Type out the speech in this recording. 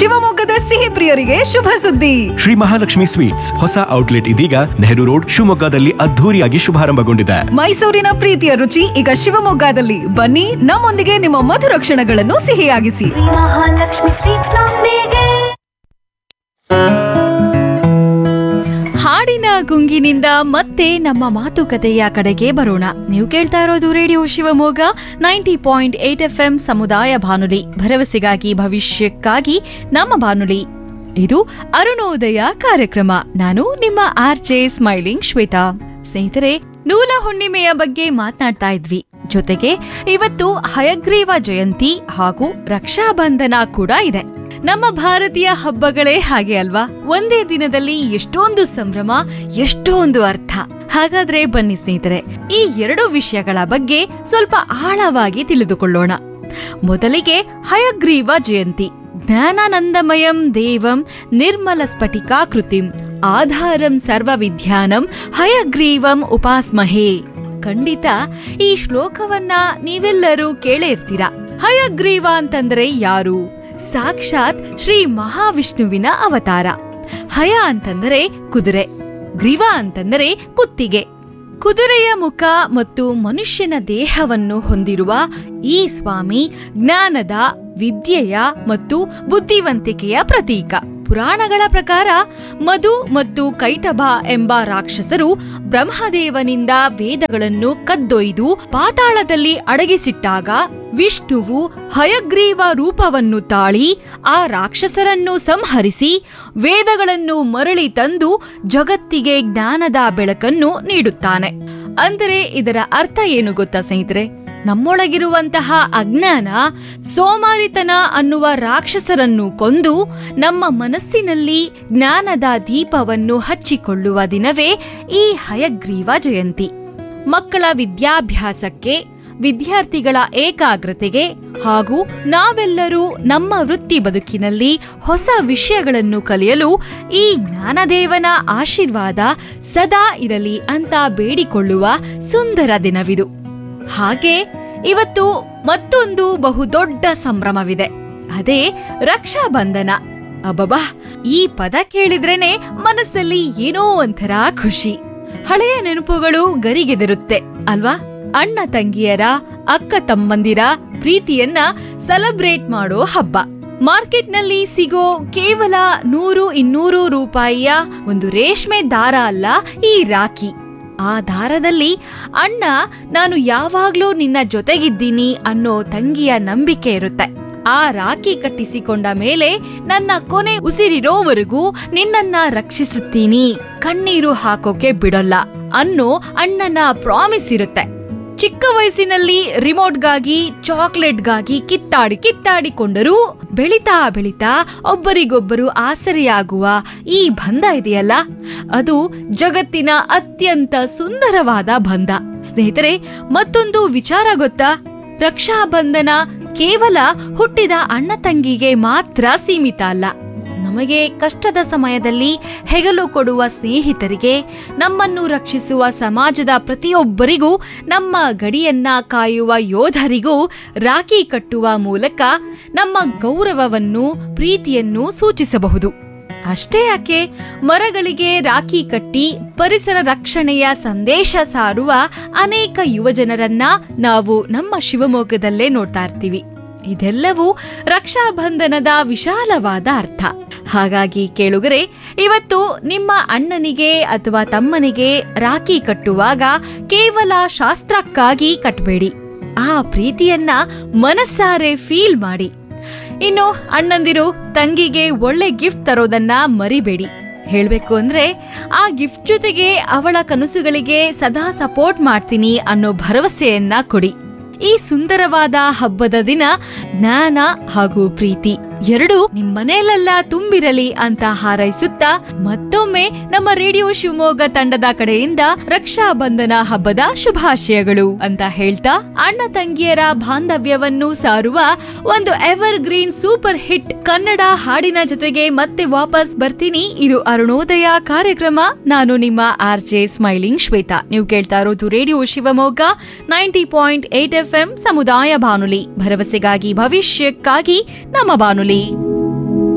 ಶಿವಮೊಗ್ಗದ ಸಿಹಿ ಪ್ರಿಯರಿಗೆ ಶುಭ ಸುದ್ದಿ ಶ್ರೀ ಮಹಾಲಕ್ಷ್ಮಿ ಸ್ವೀಟ್ಸ್ ಹೊಸ ಔಟ್ಲೆಟ್ ಇದೀಗ ನೆಹರು ರೋಡ್ ಶಿವಮೊಗ್ಗದಲ್ಲಿ ಅದ್ಧೂರಿಯಾಗಿ ಶುಭಾರಂಭಗೊಂಡಿದೆ ಮೈಸೂರಿನ ಪ್ರೀತಿಯ ರುಚಿ ಈಗ ಶಿವಮೊಗ್ಗದಲ್ಲಿ ಬನ್ನಿ ನಮ್ಮೊಂದಿಗೆ ನಿಮ್ಮ ಮಧುರ ಕ್ಷಣಗಳನ್ನು ಸಿಹಿಯಾಗಿಸಿ ಮಹಾಲಕ್ಷ್ಮಿ ಸ್ವೀಟ್ಸ್ ನೊಂದಿಗೆ ಹಾಡಿನ ಗುಂಗಿನಿಂದ ಮತ್ತೆ ನಮ್ಮ ಮಾತುಕತೆಯ ಕಡೆಗೆ ಬರೋಣ ನೀವು ಕೇಳ್ತಾ ಇರೋದು radio Shivamogga ninety point eight F M ಸಮುದಾಯ ಬಾನುಲಿ ಭರವಸೆಗಾಗಿ ಭವಿಷ್ಯಕ್ಕಾಗಿ ನಮ್ಮ ಬಾನುಲಿ ಇದು ಅರುಣೋದಯ ಕಾರ್ಯಕ್ರಮ ನಾನು ನಿಮ್ಮ ಆರ್ ಜೆ ಸ್ಮೈಲಿಂಗ್ ಶ್ವೇತಾ ಸ್ನೇಹಿತರೆ ನೂಲ ಹುಣ್ಣಿಮೆಯ ಬಗ್ಗೆ ಮಾತನಾಡ್ತಾ ಇದ್ವಿ ಜೊತೆಗೆ ಇವತ್ತು ಹಯಗ್ರೀವ ಜಯಂತಿ ಹಾಗೂ ರಕ್ಷಾಬಂಧನ ಕೂಡ ಇದೆ ನಮ್ಮ ಭಾರತೀಯ ಹಬ್ಬಗಳೇ ಹಾಗೆ ಅಲ್ವಾ ಒಂದೇ ದಿನದಲ್ಲಿ ಎಷ್ಟೊಂದು ಸಂಭ್ರಮ ಎಷ್ಟೊಂದು ಅರ್ಥ ಹಾಗಾದ್ರೆ ಬನ್ನಿ ಸ್ನೇಹಿತರೆ ಈ ಎರಡು ವಿಷಯಗಳ ಬಗ್ಗೆ ಸ್ವಲ್ಪ ಆಳವಾಗಿ ತಿಳಿದುಕೊಳ್ಳೋಣ ಮೊದಲಿಗೆ ಹಯಗ್ರೀವ ಜಯಂತಿ ಜ್ಞಾನಾನಂದಮಯಂ ದೇವಂ ನಿರ್ಮಲ ಸ್ಫಟಿಕಾಕೃತಿಂ ಆಧಾರಂ ಸರ್ವ ವಿದ್ಯಾನಂ ಹಯಗ್ರೀವಂ ಉಪಾಸ್ಮಹೇ ಖಂಡಿತ ಈ ಶ್ಲೋಕವನ್ನ ನೀವೆಲ್ಲರೂ ಕೇಳೇ ಇರ್ತೀರಾ ಹಯಗ್ರೀವ ಅಂತಂದ್ರೆ ಯಾರು ಸಾಕ್ಷಾತ್ ಶ್ರೀ ಮಹಾವಿಷ್ಣುವಿನ ಅವತಾರ ಹಯ ಅಂತಂದರೆ ಕುದುರೆ ಗ್ರೀವ ಅಂತಂದರೆ ಕುತ್ತಿಗೆ ಕುದುರೆಯ ಮುಖ ಮತ್ತು ಮನುಷ್ಯನ ದೇಹವನ್ನು ಹೊಂದಿರುವ ಈ ಸ್ವಾಮಿ ಜ್ಞಾನದ ವಿದ್ಯೆಯ ಮತ್ತು ಬುದ್ಧಿವಂತಿಕೆಯ ಪ್ರತೀಕ ಪುರಾಣಗಳ ಪ್ರಕಾರ ಮಧು ಮತ್ತು ಕೈಟಭ ಎಂಬ ರಾಕ್ಷಸರು ಬ್ರಹ್ಮದೇವನಿಂದ ವೇದಗಳನ್ನು ಕದ್ದೊಯ್ದು ಪಾತಾಳದಲ್ಲಿ ಅಡಗಿಸಿಟ್ಟಾಗ ವಿಷ್ಣುವು ಹಯಗ್ರೀವ ರೂಪವನ್ನು ತಾಳಿ ಆ ರಾಕ್ಷಸರನ್ನು ಸಂಹರಿಸಿ ವೇದಗಳನ್ನು ಮರಳಿ ತಂದು ಜಗತ್ತಿಗೆ ಜ್ಞಾನದ ಬೆಳಕನ್ನು ನೀಡುತ್ತಾನೆ ಅಂದರೆ ಇದರ ಅರ್ಥ ಏನು ಗೊತ್ತಾ ಸ್ನೇಹಿತರೆ ನಮ್ಮೊಳಗಿರುವಂತಹ ಅಜ್ಞಾನ ಸೋಮಾರಿತನ ಅನ್ನುವ ರಾಕ್ಷಸರನ್ನು ಕೊಂದು ನಮ್ಮ ಮನಸ್ಸಿನಲ್ಲಿ ಜ್ಞಾನದ ದೀಪವನ್ನು ಹಚ್ಚಿಕೊಳ್ಳುವ ದಿನವೇ ಈ ಹಯಗ್ರೀವ ಜಯಂತಿ ಮಕ್ಕಳ ವಿದ್ಯಾಭ್ಯಾಸಕ್ಕೆ ವಿದ್ಯಾರ್ಥಿಗಳ ಏಕಾಗ್ರತೆಗೆ ಹಾಗೂ ನಾವೆಲ್ಲರೂ ನಮ್ಮ ವೃತ್ತಿ ಬದುಕಿನಲ್ಲಿ ಹೊಸ ವಿಷಯಗಳನ್ನು ಕಲಿಯಲು ಈ ಜ್ಞಾನದೇವನ ಆಶೀರ್ವಾದ ಸದಾ ಇರಲಿ ಅಂತ ಬೇಡಿಕೊಳ್ಳುವ ಸುಂದರ ದಿನವಿದು ಹಾಗೆ ಇವತ್ತು ಮತ್ತೊಂದು ಬಹುದೊಡ್ಡ ಸಂಭ್ರಮವಿದೆ ಅದೇ ರಕ್ಷಾಬಂಧನ ಅಬ್ಬಬಾ ಈ ಪದ ಕೇಳಿದ್ರೇನೆ ಮನಸ್ಸಲ್ಲಿ ಏನೋ ಒಂಥರ ಖುಷಿ ಹಳೆಯ ನೆನಪುಗಳು ಗರಿಗೆದಿರುತ್ತೆ ಅಲ್ವಾ ಅಣ್ಣ ತಂಗಿಯರ ಅಕ್ಕ ತಮ್ಮಂದಿರ ಪ್ರೀತಿಯನ್ನ ಸೆಲೆಬ್ರೇಟ್ ಮಾಡೋ ಹಬ್ಬ ಮಾರ್ಕೆಟ್ನಲ್ಲಿ ಸಿಗೋ ಕೇವಲ ನೂರು ಇನ್ನೂರು ರೂಪಾಯಿಯ ಒಂದು ರೇಷ್ಮೆ ದಾರ ಅಲ್ಲ ಈ ರಾಖಿ ಆ ದಾರದಲ್ಲಿ ಅಣ್ಣ ನಾನು ಯಾವಾಗ್ಲೂ ನಿನ್ನ ಜೊತೆಗಿದ್ದೀನಿ ಅನ್ನೋ ತಂಗಿಯ ನಂಬಿಕೆ ಇರುತ್ತೆ ಆ ರಾಖಿ ಕಟ್ಟಿಸಿಕೊಂಡ ಮೇಲೆ ನನ್ನ ಕೊನೆ ಉಸಿರಿರೋವರೆಗೂ ನಿನ್ನನ್ನ ರಕ್ಷಿಸುತ್ತೀನಿ ಕಣ್ಣೀರು ಹಾಕೋಕೆ ಬಿಡಲ್ಲ ಅನ್ನೋ ಅಣ್ಣನ ಪ್ರಾಮಿಸ್ ಇರುತ್ತೆ ಚಿಕ್ಕ ವಯಸ್ಸಿನಲ್ಲಿ ರಿಮೋಟ್ಗಾಗಿ ಚಾಕ್ಲೇಟ್ಗಾಗಿ ಕಿತ್ತಾಡಿ ಕಿತ್ತಾಡಿಕೊಂಡರೂ ಬೆಳಿತಾ ಬೆಳಿತಾ ಒಬ್ಬರಿಗೊಬ್ಬರು ಆಸರೆಯಾಗುವ ಈ ಬಂಧ ಇದೆಯಲ್ಲ ಅದು ಜಗತ್ತಿನ ಅತ್ಯಂತ ಸುಂದರವಾದ ಬಂಧ ಸ್ನೇಹಿತರೆ ಮತ್ತೊಂದು ವಿಚಾರ ಗೊತ್ತಾ ರಕ್ಷಾಬಂಧನ ಕೇವಲ ಹುಟ್ಟಿದ ಅಣ್ಣ ತಂಗಿಗೆ ಮಾತ್ರ ಸೀಮಿತ ಅಲ್ಲ ನಮಗೆ ಕಷ್ಟದ ಸಮಯದಲ್ಲಿ ಹೆಗಲು ಕೊಡುವ ಸ್ನೇಹಿತರಿಗೆ ನಮ್ಮನ್ನು ರಕ್ಷಿಸುವ ಸಮಾಜದ ಪ್ರತಿಯೊಬ್ಬರಿಗೂ ನಮ್ಮ ಗಡಿಯನ್ನ ಕಾಯುವ ಯೋಧರಿಗೂ ರಾಖಿ ಕಟ್ಟುವ ಮೂಲಕ ನಮ್ಮ ಗೌರವವನ್ನು ಪ್ರೀತಿಯನ್ನು ಸೂಚಿಸಬಹುದು ಅಷ್ಟೇ ಯಾಕೆ ಮರಗಳಿಗೆ ರಾಖಿ ಕಟ್ಟಿ ಪರಿಸರ ರಕ್ಷಣೆಯ ಸಂದೇಶ ಸಾರುವ ಅನೇಕ ಯುವಜನರನ್ನ ನಾವು ನಮ್ಮ ಶಿವಮೊಗ್ಗದಲ್ಲೇ ನೋಡ್ತಾ ಇರ್ತೀವಿ ಇದೆಲ್ಲವೂ ರಕ್ಷಾಬಂಧನದ ವಿಶಾಲವಾದ ಅರ್ಥ ಹಾಗಾಗಿ ಕೇಳುಗರೆ ಇವತ್ತು ನಿಮ್ಮ ಅಣ್ಣನಿಗೆ ಅಥವಾ ತಮ್ಮನಿಗೆ ರಾಖಿ ಕಟ್ಟುವಾಗ ಕೇವಲ ಶಾಸ್ತ್ರಕ್ಕಾಗಿ ಕಟ್ಟಬೇಡಿ ಆ ಪ್ರೀತಿಯನ್ನ ಮನಸ್ಸಾರೆ ಫೀಲ್ ಮಾಡಿ ಇನ್ನು ಅಣ್ಣಂದಿರು ತಂಗಿಗೆ ಒಳ್ಳೆ ಗಿಫ್ಟ್ ತರೋದನ್ನ ಮರಿಬೇಡಿ ಹೇಳ್ಬೇಕು ಅಂದ್ರೆ ಆ ಗಿಫ್ಟ್ ಜೊತೆಗೆ ಅವಳ ಕನಸುಗಳಿಗೆ ಸದಾ ಸಪೋರ್ಟ್ ಮಾಡ್ತೀನಿ ಅನ್ನೋ ಭರವಸೆಯನ್ನ ಕೊಡಿ ಈ ಸುಂದರವಾದ ಹಬ್ಬದ ದಿನ ಜ್ಞಾನ ಹಾಗೂ ಪ್ರೀತಿ ಎರಡು ನಿಮ್ಮನೇಲೆಲ್ಲ ತುಂಬಿರಲಿ ಅಂತ ಹಾರೈಸುತ್ತಾ ಮತ್ತೊಮ್ಮೆ ನಮ್ಮ ರೇಡಿಯೋ ಶಿವಮೊಗ್ಗ ತಂಡದ ಕಡೆಯಿಂದ ರಕ್ಷಾಬಂಧನ ಹಬ್ಬದ ಶುಭಾಶಯಗಳು ಅಂತ ಹೇಳ್ತಾ ಅಣ್ಣ ತಂಗಿಯರ ಬಾಂಧವ್ಯವನ್ನು ಸಾರುವ ಒಂದು evergreen super hit Kannada ಹಾಡಿನ ಜೊತೆಗೆ ಮತ್ತೆ ವಾಪಸ್ ಬರ್ತೀನಿ ಇದು ಅರುಣೋದಯ ಕಾರ್ಯಕ್ರಮ ನಾನು ನಿಮ್ಮ ಆರ್ ಜೆ ಸ್ಮೈಲಿಂಗ್ ಶ್ವೇತಾ ನೀವು ಕೇಳ್ತಾ ಇರೋದು radio Shivamogga ninety point eight F M ಸಮುದಾಯ ಬಾನುಲಿ ಭರವಸೆಗಾಗಿ ಭವಿಷ್ಯಕ್ಕಾಗಿ ನಮ್ಮ ಬಾನುಲಿ